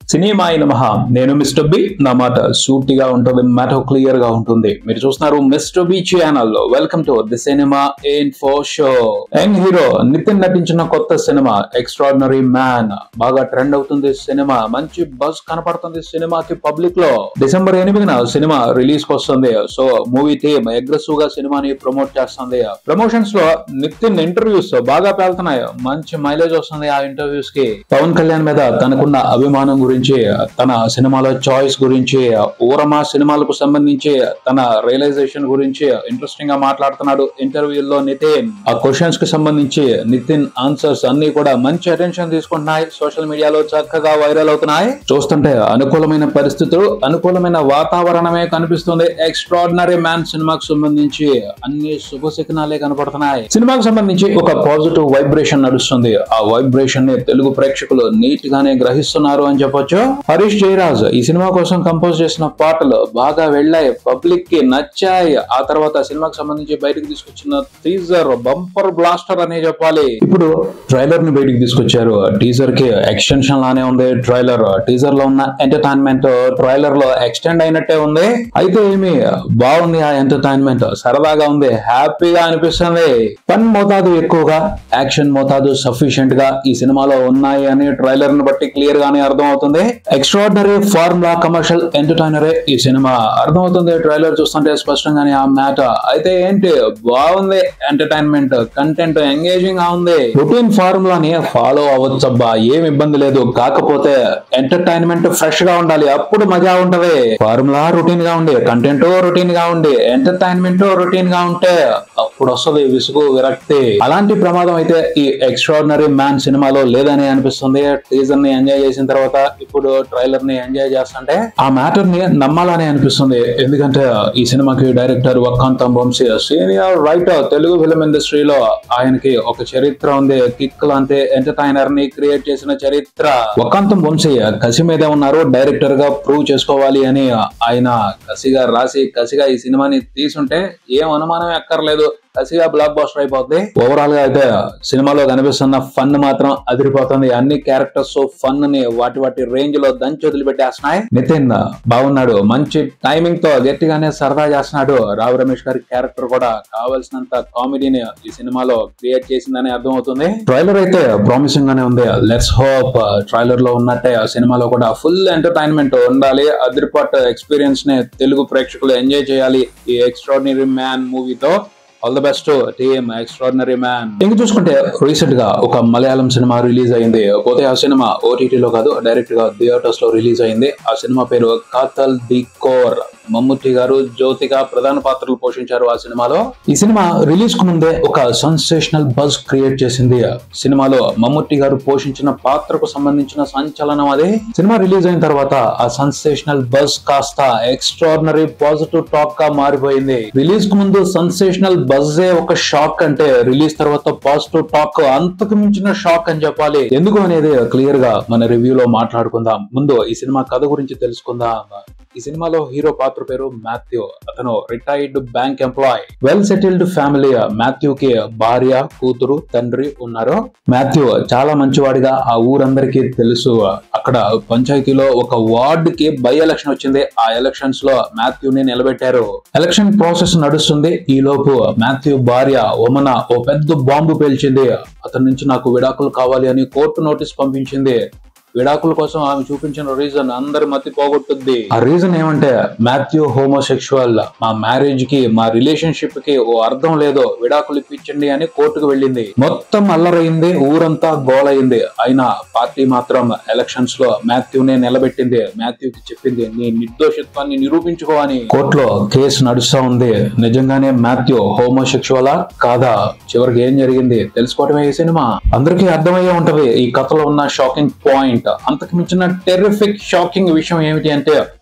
cinema అయిన మహా నేను మిస్టర్ బి నా మాట సూటిగా ఉంటుంది మ్యాటర్ క్లియర్ గా ఉంటుంది మీరు చూస్తున్నారు mister B channel welcome to the cinema info show young hero Nithin నటించిన కొత్త సినిమా ఎక్స్ట్రాడినరీ మ్యాన్ బాగా ట్రెండ్ అవుతుంది సినిమా మంచి బజ్ కనపడుతుంది సినిమాకి పబ్లిక్ లో డిసెంబర్ ఎనిమిదిన సినిమా రిలీజ్ కి వస్తుంది సో మూవీ టీమ్ అగ్రెసివ్ గా సినిమాని ప్రమోట్ చేస్తుంది ప్రమోషన్స్ లో నితిన్ ఇంటర్వ్యూస్ బాగా పేలుతున్నాయి మంచి మైలేజ్ వస్తుంది ఆ ఇంటర్వ్యూస్ కి పవన్ కళ్యాణ్ మీద తనకున్న అభిమానం గురించి తన సినిమాలో చాయిస్ గురించి ఊరమా సినిమాలకు సంబంధించి తన రియలైజేషన్ గురించి ఇంట్రెస్టింగ్ గా మాట్లాడుతున్నాడు ఇంటర్వ్యూలో నితిన్ ఆ క్వశ్చన్స్ కి సంబంధించి నితిన్ ఆన్సర్స్ అన్ని కూడా మంచి అటెన్షన్ తీసుకుంటున్నాయి సోషల్ మీడియాలో చక్కగా వైరల్ అవుతున్నాయి చూస్తుంటే అనుకూలమైన పరిస్థితులు అనుకూలమైన వాతావరణమే కనిపిస్తుంది ఎక్స్ట్రాడినరీ మ్యాన్ సినిమాకు సంబంధించి అన్ని శుభ శకునాలే కనపడుతున్నాయి సినిమాకు సంబంధించి ఒక పాజిటివ్ వైబ్రేషన్ నడుస్తుంది ఆ వైబ్రేషన్ ని తెలుగు ప్రేక్షకులు నీట్ గానే గ్రహిస్తున్నారు అని చెప్పొచ్చు హరీష్ జయరాజ్ ఈ సినిమా కోసం కంపోజ్ చేసిన పాటలు బాగా వెళ్ళాయి పబ్లిక్ కి నచ్చాయి ఆ తర్వాత సినిమాకి సంబంధించి బయటకు తీసుకొచ్చిన టీజర్ బంపర్ బ్లాస్టర్ అనే చెప్పాలి ఇప్పుడు ట్రైలర్ ని బయటికి తీసుకొచ్చారు టీజర్ కి ఎక్స్టెన్షన్ లానే ఉంది ట్రైలర్ టీజర్ లో ఉన్న ఎంటర్టైన్మెంట్ ట్రైలర్ లో ఎక్స్టెండ్ అయినట్టే ఉంది అయితే ఏమి బాగుంది ఆ ఎంటర్టైన్మెంట్ సరదాగా ఉంది హ్యాపీగా అనిపిస్తుంది పన్ మోతాదు ఎక్కువగా యాక్షన్ మోతాదు సఫిషియెంట్ గా ఈ సినిమాలో ఉన్నాయి అని ట్రైలర్ ని బట్టి క్లియర్ గానే అర్థం అవుతుంది ఎక్స్ట్రాడినరీ ఫార్ములా కమర్షియల్ ఎంటర్టైనరే ఈ సినిమా అర్థమవుతుంది ట్రైలర్ చూస్తుంటే స్పష్టంగానే ఆ మ్యాటర్ అయితే ఏంటి బాగుంది ఎంటర్టైన్మెంట్ కంటెంట్ ఎంగేజింగ్ గా ఉంది రొటీన్ ఫార్ములాని ఫాలో అవ్వచ్చబ్బా ఏం ఇబ్బంది లేదు కాకపోతే ఎంటర్టైన్మెంట్ ఫ్రెష్ గా ఉండాలి అప్పుడు మజా ఉంటది ఫార్ములా రొటీన్ గా ఉండి కంటెంట్ రొటీన్ గా ఉండి ఎంటర్టైన్మెంట్ రొటీన్ గా ఉంటే అప్పుడు వస్తుంది విసుగు విరక్తి అలాంటి ప్రమాదం అయితే ఈ ఎక్స్ట్రాడినరీ మ్యాన్ సినిమాలో లేదని అనిపిస్తుంది టీజర్ ని ఎంజాయ్ చేసిన తర్వాత ఇప్పుడు ట్రైలర్ ని ఎంజాయ్ చేస్తుంటే ఆ మ్యాటర్ ని నమ్మాలని అనిపిస్తుంది ఎందుకంటే ఈ సినిమాకి director Vakkantham Vamsi senior writer Telugu film ఇండస్ట్రీలో ఆయనకి ఒక చరిత్ర ఉంది కిక్ లాంటి ఎంటర్టైనర్ ని క్రియేట్ చేసిన చరిత్ర వక్కాంతం వంశీ కసి మీదే ఉన్నారు డైరెక్టర్ గా ప్రూవ్ చేసుకోవాలి అని ఆయన కసిగా రాసి కసిగా ఈ సినిమాని తీసుంటే ఏం అనుమానం ఎక్కర్లేదు కసిగా బ్లాక్ బాస్టర్ అయిపోతుంది ఓవరాల్ గా అయితే సినిమాలో కనిపిస్తున్న ఫన్ మాత్రం అదిరిపోతుంది అన్ని క్యారెక్టర్స్ ఫన్ ని వాటి వాటి రేంజ్ లో దంచి వదిలిపెట్టేస్తున్నాయి నితిన్ బాగున్నాడు మంచి టైమింగ్ తో గట్టిగానే సరదా చేస్తున్నాడు రావు రమేష్ గారి క్యారెక్టర్ కూడా కావాల్సినంత కామెడీని ఈ సినిమాలో క్రియేట్ చేసిందని అర్థమవుతుంది ట్రైలర్ అయితే ప్రామిసింగ్ గానే ఉంది లెట్స్ హోప్ ట్రైలర్ లో ఉన్నట్టే ఆ సినిమాలో కూడా ఫుల్ ఎంటర్టైన్మెంట్ ఉండాలి అదిరిపాట్ ఎక్స్పీరియన్స్ ని తెలుగు ప్రేక్షకులు ఎంజాయ్ చేయాలి ఈ ఎక్స్ట్రాడినరీ మ్యాన్ మూవీతో all the best team extraordinary man ఇంక చూసుకుంటే రీసెంట్ గా ఒక మలయాళం సినిమా రిలీజ్ అయింది పోతే ఆ సినిమా ఓటీటీలో కాదు డైరెక్ట్ గా థియేటర్స్ లో రిలీజ్ అయింది ఆ సినిమా పేరు కాతల్ ది కోర్ మమ్ముట్టి గారు జ్యోతిగా ప్రధాన పాత్రలు పోషించారు ఆ సినిమాలో ఈ సినిమా రిలీజ్ కు ముందే ఒక సెన్సేషనల్ బజ్ క్రియేట్ చేసింది సినిమాలో మమ్ముట్టి గారు పోషించిన పాత్రకు సంబంధించిన సంచలనం అదే సినిమా రిలీజ్ అయిన తర్వాత ఆ సెన్సేషనల్ బజ్ కాస్త ఎక్స్ట్రాడినరీ పాజిటివ్ టాక్ గా మారిపోయింది రిలీజ్ కు ముందు సెన్సేషనల్ బజ్జే ఒక షాక్ అంటే రిలీజ్ తర్వాత పాజిటివ్ టాక్ అంతకు మించిన షాక్ అని చెప్పాలి ఎందుకు అనేది క్లియర్ గా మన రివ్యూలో మాట్లాడుకుందాం ముందు ఈ సినిమా కథ గురించి తెలుసుకుందాం ఈ సినిమాలో హీరో పాత్ర పేరు మాథ్యూ అతను retired bank employee well settled family Matthew కి భార్య కూతురు తండ్రి ఉన్నారు మాథ్యూ చాలా మంచివాడిగా ఆ ఊరందరికీ తెలుసు అక్కడ పంచాయతీలో ఒక వార్డ్ కి బై ఎలక్షన్ వచ్చింది ఆ ఎలక్షన్స్ లో మాథ్యూ ని నిలబెట్టారు ఎలక్షన్ ప్రాసెస్ నడుస్తుంది ఈ లోపు మాథ్యూ భార్య ఒమన ఓ పెద్ద బాంబు పేల్చింది అతని నుంచి నాకు విడాకులు కావాలి అని కోర్టు నోటీస్ పంపించింది విడాకుల కోసం ఆమె చూపించిన రీజన్ అందరి మతి పోగొట్టుద్ది ఆ రీజన్ ఏమంటే మాథ్యూ హోమోసెక్షువల్ మా మ్యారేజ్ కి మా రిలేషన్షిప్ కి ఓ అర్థం లేదో విడాకులు ఇప్పించండి అని కోర్టుకు వెళ్ళింది మొత్తం అల్లరైంది ఊరంతా గోలైంది అయినా పార్టీ మాత్రం ఎలక్షన్స్ లో మాథ్యూనే నిలబెట్టింది మాథ్యూకి చెప్పింది నీ నిర్దోషిత్వాన్ని నిరూపించుకో అని కోర్టులో కేసు నడుస్తా ఉంది నిజంగానే మాథ్యూ హోమోసెక్షువలా కాదా చివరికి ఏం జరిగింది తెలుసుకోవటమే ఈ సినిమా అందరికీ అర్థమయ్యే ఉంటది ఈ కథలో ఉన్న షాకింగ్ పాయింట్ అంతకు మించిన టెర్రిఫిక్ షాకింగ్ విషయం ఏమిటి అంటే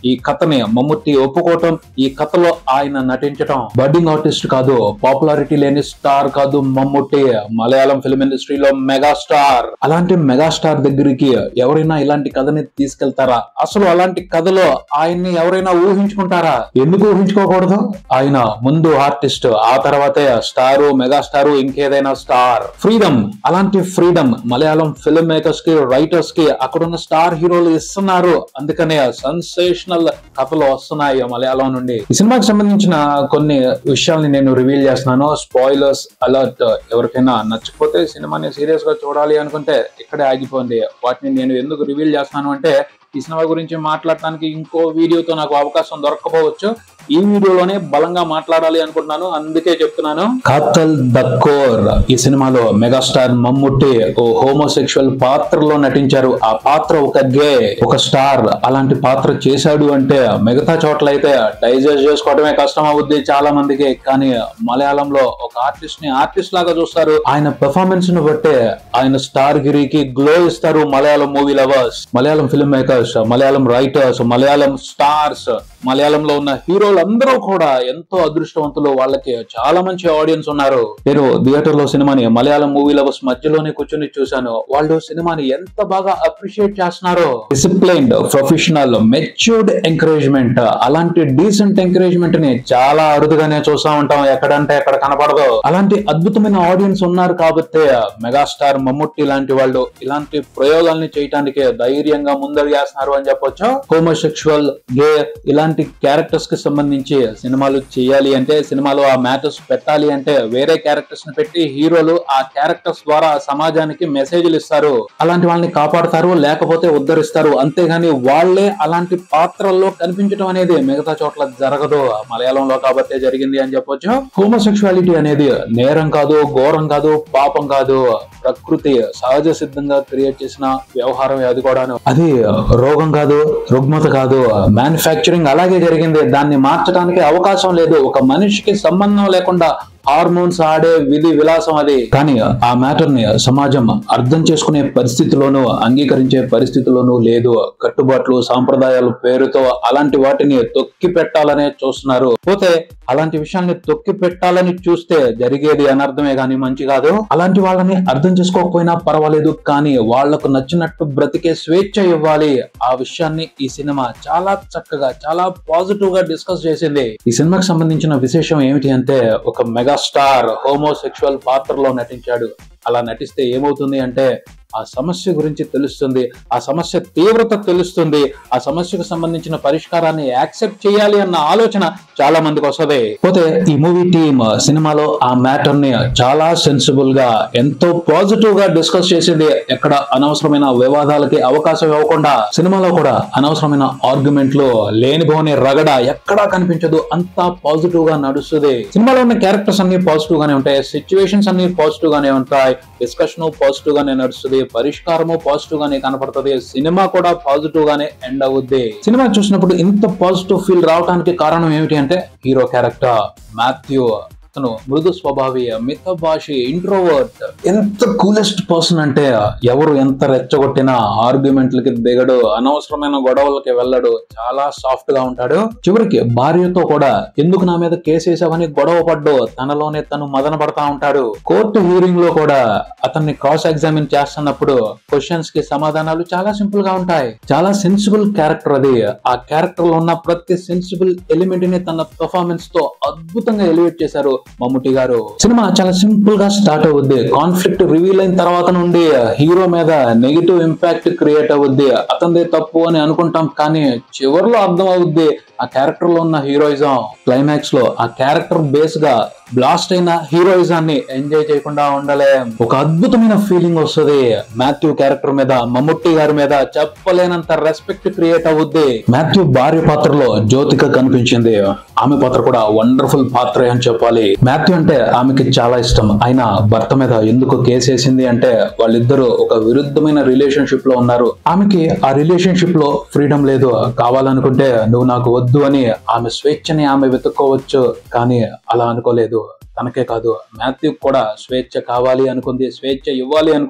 ఈ కథని మమ్ముట్టి ఒప్పుకోవటం ఈ కథలో ఆయన నటించటం బడ్డింగ్ ఆర్టిస్ట్ కాదు పాపులారిటీ లేని స్టార్ కాదు మమ్ముట్టి మలయాళం ఫిల్మ్ ఇండస్ట్రీలో మెగా స్టార్ అలాంటి మెగా స్టార్ దగ్గరికి ఎవరైనా ఇలాంటి కథని తీసుకెళ్తారా అసలు అలాంటి కథలో ఆయన్ని ఎవరైనా ఊహించుకుంటారా ఎందుకు ఊహించుకోకూడదు ఆయన ముందు ఆర్టిస్ట్ ఆ తర్వాతే స్టారు మెగా స్టారు ఇంకేదైనా స్టార్ ఫ్రీడమ్ అలాంటి ఫ్రీడమ్ మలయాళం ఫిల్మ్ మేకర్స్ కి రైటర్స్ కి అక్కడున్న స్టార్ హీరోలు ఇస్తున్నారు అందుకనే సెన్సేషనల్ కథలు వస్తున్నాయి మలయాళం నుండి ఈ సినిమాకి సంబంధించిన కొన్ని విషయాల్ని నేను రివీల్ చేస్తున్నాను స్పాయిలర్స్ అలర్ట్ ఎవరికైనా నచ్చకపోతే సినిమాని సీరియస్ గా చూడాలి అనుకుంటే ఇక్కడే ఆగిపోయింది వాటిని నేను ఎందుకు రివీల్ చేస్తున్నాను అంటే ఈ సినిమా గురించి మాట్లాడటానికి ఇంకో వీడియోతో నాకు అవకాశం దొరకపోవచ్చు ఈ వీడియోలోనే బలంగా మాట్లాడాలి అనుకుంటున్నాను అందుకే చెప్తున్నాను కాతల్ దక్కోర్ ఈ సినిమాలో మెగాస్టార్ మమ్ముట్టి ఓ హోమోసెక్షువల్ పాత్రలో నటించారు ఆ పాత్ర ఒక గే ఒక స్టార్ అలాంటి పాత్ర చేశాడు అంటే మిగతా చోట్ల అయితే డైజెస్ట్ చేసుకోవడమే కష్టం అవుద్ది చాలా మందికి కానీ మలయాళంలో ఒక ఆర్టిస్ట్ ని ఆర్టిస్ట్ లాగా చూస్తారు ఆయన పెర్ఫార్మెన్స్ ను బట్టే ఆయన స్టార్ గిరికి గ్లో ఇస్తారు Malayalam movie lovers Malayalam film makers Malayalam writers Malayalam stars మలయాళంలో ఉన్న హీరోలు అందరూ కూడా ఎంతో అదృష్టవంతులు వాళ్ళకి చాలా మంచి ఆడియన్స్ ఉన్నారు నేను థియేటర్ లో సినిమాని మలయాళం మూవీ లవర్స్ మధ్యలోనే కూర్చొని చూశాను వాళ్ళు సినిమాని ఎంత బాగా అప్రిషియేట్ చేస్తున్నారో డిసిప్లైన్డ్ ప్రొఫెషనల్ మెచ్యూర్డ్ ఎంకరేజ్మెంట్ అలాంటి డీసెంట్ ఎంకరేజ్మెంట్ ని చాలా అరుదుగానే చూస్తా ఉంటాం ఎక్కడంటే ఎక్కడ కనపడదు అలాంటి అద్భుతమైన ఆడియన్స్ ఉన్నారు కాబట్టి మెగాస్టార్ మమ్ముట్టి లాంటి వాళ్ళు ఇలాంటి ప్రయోగాల్ని చేయటానికి ధైర్యంగా ముందడుగేస్తున్నారు అని చెప్పొచ్చు హోమోసెక్షువల్ గే ఇలాంటి క్యారెక్టర్స్ కి సంబంధించి సినిమాలు చేయాలి అంటే సినిమాలో ఆ మ్యాటర్స్ పెట్టాలి అంటే వేరే క్యారెక్టర్స్ ని పెట్టి హీరోలు ఆ క్యారెక్టర్స్ ద్వారా సమాజానికి మెసేజ్లు ఇస్తారు అలాంటి వాళ్ళని కాపాడతారు లేకపోతే ఉద్ధరిస్తారు అంతేగాని వాళ్ళే అలాంటి పాత్రల్లో కనిపించడం అనేది మిగతా చోట్ల జరగదు మలయాళంలో కాబట్టే జరిగింది అని చెప్పొచ్చు హోమోసెక్షువాలిటీ అనేది నేరం కాదు ఘోరం కాదు పాపం కాదు ప్రకృతి సహజ సిద్ధంగా క్రియేట్ చేసిన వ్యవహారం అది కూడాను అది రోగం కాదు రుగ్మత కాదు మ్యానుఫ్యాక్చరింగ్ అలాగే జరిగింది దాన్ని మార్చడానికి అవకాశం లేదు ఒక మనిషికి సంబంధం లేకుండా హార్మోన్స్ ఆడే విధి విలాసం అది కానీ ఆ మ్యాటర్ ని సమాజం అర్థం చేసుకునే పరిస్థితిలోనూ అంగీకరించే పరిస్థితిలోనూ లేదు కట్టుబాట్లు సాంప్రదాయాల పేరుతో అలాంటి వాటిని తొక్కి పెట్టాలనే చూస్తున్నారు పోతే అలాంటి విషయాల్ని తొక్కి పెట్టాలని చూస్తే జరిగేది అనర్థమే గాని మంచి కాదు అలాంటి వాళ్ళని అర్థం చేసుకోకపోయినా పర్వాలేదు కానీ వాళ్లకు నచ్చినట్టు బ్రతికే స్వేచ్ఛ ఇవ్వాలి ఆ విషయాన్ని ఈ సినిమా చాలా చక్కగా చాలా పాజిటివ్ గా డిస్కస్ చేసింది ఈ సినిమాకి సంబంధించిన విశేషం ఏమిటి అంటే ఒక మెగా స్టార్ హోమోసెక్షువల్ పాత్రలో నటించాడు అలా నటిస్తే ఏమవుతుంది అంటే ఆ సమస్య గురించి తెలుస్తుంది ఆ సమస్య తీవ్రత తెలుస్తుంది ఆ సమస్యకు సంబంధించిన పరిష్కారాన్ని యాక్సెప్ట్ చేయాలి అన్న ఆలోచన చాలా మందికి వస్తుంది పోతే ఈ మూవీ టీమ్ సినిమాలో ఆ మ్యాటర్ ని చాలా సెన్సిబుల్ గా ఎంతో పాజిటివ్ గా డిస్కస్ చేసింది ఎక్కడ అనవసరమైన వివాదాలకి అవకాశం ఇవ్వకుండా సినిమాలో కూడా అనవసరమైన ఆర్గ్యుమెంట్లు లేనిపోని రగడ ఎక్కడా కనిపించదు అంతా పాజిటివ్ గా నడుస్తుంది సినిమాలో ఉన్న క్యారెక్టర్స్ అన్ని పాజిటివ్ గానే ఉంటాయి సిచ్యువేషన్స్ అన్ని పాజిటివ్ గానే ఉంటాయి డిస్కషన్ పాజిటివ్ గానే నడుస్తుంది పరిష్కారము పాజిటివ్ గానే కనపడుతుంది సినిమా కూడా పాజిటివ్ గానే ఎండ్ అవుద్ది సినిమా చూసినప్పుడు ఇంత పాజిటివ్ ఫీల్ రావడానికి కారణం ఏమిటి అంటే హీరో క్యారెక్టర్ మాథ్యూ అతను మృదు స్వభావి మిత భాషి ఇంట్రోవర్ట్ ఎంత కూలెస్ట్ పర్సన్ అంటే ఎవరు ఎంత రెచ్చగొట్టినా ఆర్గ్యుమెంట్లకి దిగడు అనవసరమైన గొడవలకి వెళ్ళడు చాలా సాఫ్ట్ గా ఉంటాడు చివరికి భార్యతో కూడా ఎందుకు నా మీద కేసు వేసావని గొడవ పడ్డు తనలోనే తను మదన పడతా ఉంటాడు కోర్టు హీరింగ్ లో కూడా అతన్ని క్రాస్ ఎగ్జామిన్ చేస్తున్నప్పుడు క్వశ్చన్స్ కి సమాధానాలు చాలా సింపుల్ గా ఉంటాయి చాలా సెన్సిబుల్ క్యారెక్టర్ అది ఆ క్యారెక్టర్ లో ఉన్న ప్రతి సెన్సిబుల్ ఎలిమెంట్ ని తన పర్ఫార్మెన్స్ తో అద్భుతంగా ఎలివేట్ చేశారు మమ్ముట్టి గారు సినిమా చాలా సింపుల్ గా స్టార్ట్ అవుద్ది కాన్ఫ్లిక్ట్ రివీల్ అయిన తర్వాత నుండి హీరో మీద నెగిటివ్ ఇంపాక్ట్ క్రియేట్ అవుద్ది అతనిదే తప్పు అని అనుకుంటాం కానీ చివరిలో అర్థం అవుద్ది ఆ క్యారెక్టర్ లో ఉన్న హీరోయిజం క్లైమాక్స్ లో ఆ క్యారెక్టర్ బేస్ గా బ్లాస్ట్ అయిన హీరోయిజాన్ని ఎంజాయ్ చేయకుండా ఉండలేం ఒక అద్భుతమైన ఫీలింగ్ వస్తుంది మాథ్యూ క్యారెక్టర్ మీద మమ్ముట్టి గారి మీద చెప్పలేనంత రెస్పెక్ట్ క్రియేట్ అవుద్ది మాథ్యూ భార్య పాత్రలో జ్యోతిక కనిపించింది ఆమె పాత్ర కూడా వండర్ఫుల్ పాత్ర అని చెప్పాలి మాథ్యూ అంటే ఆమెకి చాలా ఇష్టం ఆయన భర్త మీద ఎందుకు కేసు వేసింది అంటే వాళ్ళిద్దరూ ఒక విరుద్ధమైన రిలేషన్షిప్ లో ఉన్నారు ఆమెకి ఆ రిలేషన్షిప్ లో ఫ్రీడమ్ లేదు కావాలనుకుంటే నువ్వు నాకు వద్దు అని ఆమె స్వేచ్ఛని ఆమె వెతుక్కోవచ్చు కానీ అలా అనుకోలేదు తనకే కాదు మాథ్యూ కూడా స్వేచ్ఛ కావాలి అనుకుంది స్వేచ్ఛ ఇవ్వాలి అనుకుంది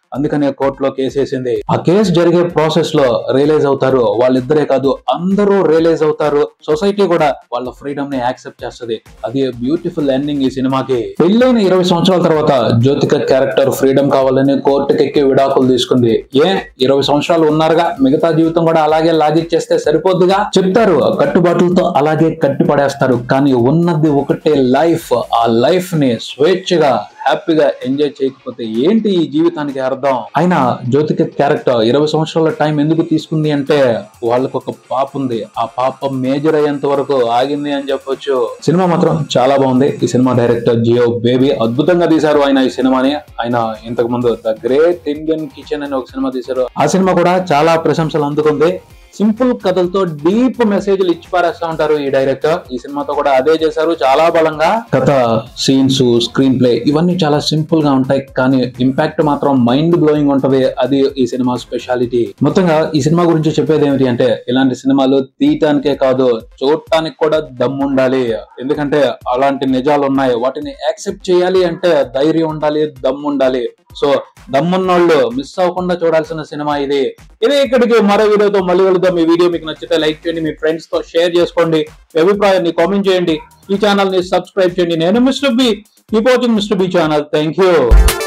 అందుకనే కోర్టులో కేసు వేసింది ఆ కేసు జరిగే ప్రాసెస్ లో రియలైజ్ అవుతారు వాళ్ళిద్దరే కాదు అందరూ రియలైజ్ అవుతారు సొసైటీ కూడా వాళ్ళ ఫ్రీడమ్ ని యాక్సెప్ట్ చేస్తది అది బ్యూటిఫుల్ ఎండింగ్ ఈ సినిమాకి పెళ్ళైన ఇరవై సంవత్సరాల తర్వాత జ్యోతిక క్యారెక్టర్ ఫ్రీడమ్ కావాలని కోర్టుకెక్కి విడాకులు తీసుకుంది ఏ ఇరవై సంవత్సరాలు ఉన్నారుగా మిగతా జీవితం కూడా అలాగే లాగిచ్చేస్తే సరిపోద్దిగా చెప్తారు కట్టుబాట్లతో అలాగే కట్టి పడేస్తారు కానీ ఉన్నది ఒకటే లైఫ్ ఆ లైఫ్ ని స్వేచ్ఛగా హ్యాపీగా ఎంజాయ్ చేయకపోతే ఏంటి ఈ జీవితానికి అర్థం అయినా జ్యోతిక క్యారెక్టర్ ఇరవై సంవత్సరాల టైం ఎందుకు తీసుకుంది అంటే వాళ్ళకు ఒక పాప ఉంది ఆ పాప మేజర్ అయ్యేంత వరకు ఆగింది అని చెప్పొచ్చు సినిమా మాత్రం చాలా బాగుంది ఈ సినిమా డైరెక్టర్ జియో బేబీ అద్భుతంగా తీశారు ఆయన ఈ సినిమాని ఆయన ఇంతకు ముందు ద గ్రేట్ ఇండియన్ కిచెన్ అని ఒక సినిమా తీశారు ఆ సినిమా కూడా చాలా ప్రశంసలు అందుకుంది సింపుల్ కథలతో డీప్ మెసేజ్లు ఇచ్చి పారేస్తా ఉంటారు ఈ డైరెక్టర్ ఈ సినిమాతో కూడా అదే చేశారు చాలా బలంగా కథ సీన్స్ స్క్రీన్ ప్లే ఇవన్నీ చాలా సింపుల్ గా ఉంటాయి కానీ ఇంపాక్ట్ మాత్రం మైండ్ బ్లోయింగ్ ఉంటది అది ఈ సినిమా స్పెషాలిటీ మొత్తంగా ఈ సినిమా గురించి చెప్పేది ఏమిటి అంటే ఇలాంటి సినిమాలు తీయటానికే కాదు చూడటానికి కూడా దమ్ము ఉండాలి ఎందుకంటే అలాంటి నిజాలు ఉన్నాయి వాటిని యాక్సెప్ట్ చేయాలి అంటే ధైర్యం ఉండాలి దమ్ము ఉండాలి సో దమ్మున్నోళ్ళు మిస్ అవ్వకుండా చూడాల్సిన సినిమా ఇది ఇది ఇక్కడికి మరో వీడియోతో మళ్ళీ వెళుదాం ఈ వీడియో మీకు నచ్చితే లైక్ చేయండి మీ ఫ్రెండ్స్ తో షేర్ చేసుకోండి మీ అభిప్రాయాన్ని కామెంట్ చేయండి ఈ ఛానల్ ని సబ్స్క్రైబ్ చేయండి నేను mister B keep watching mister B channel thank you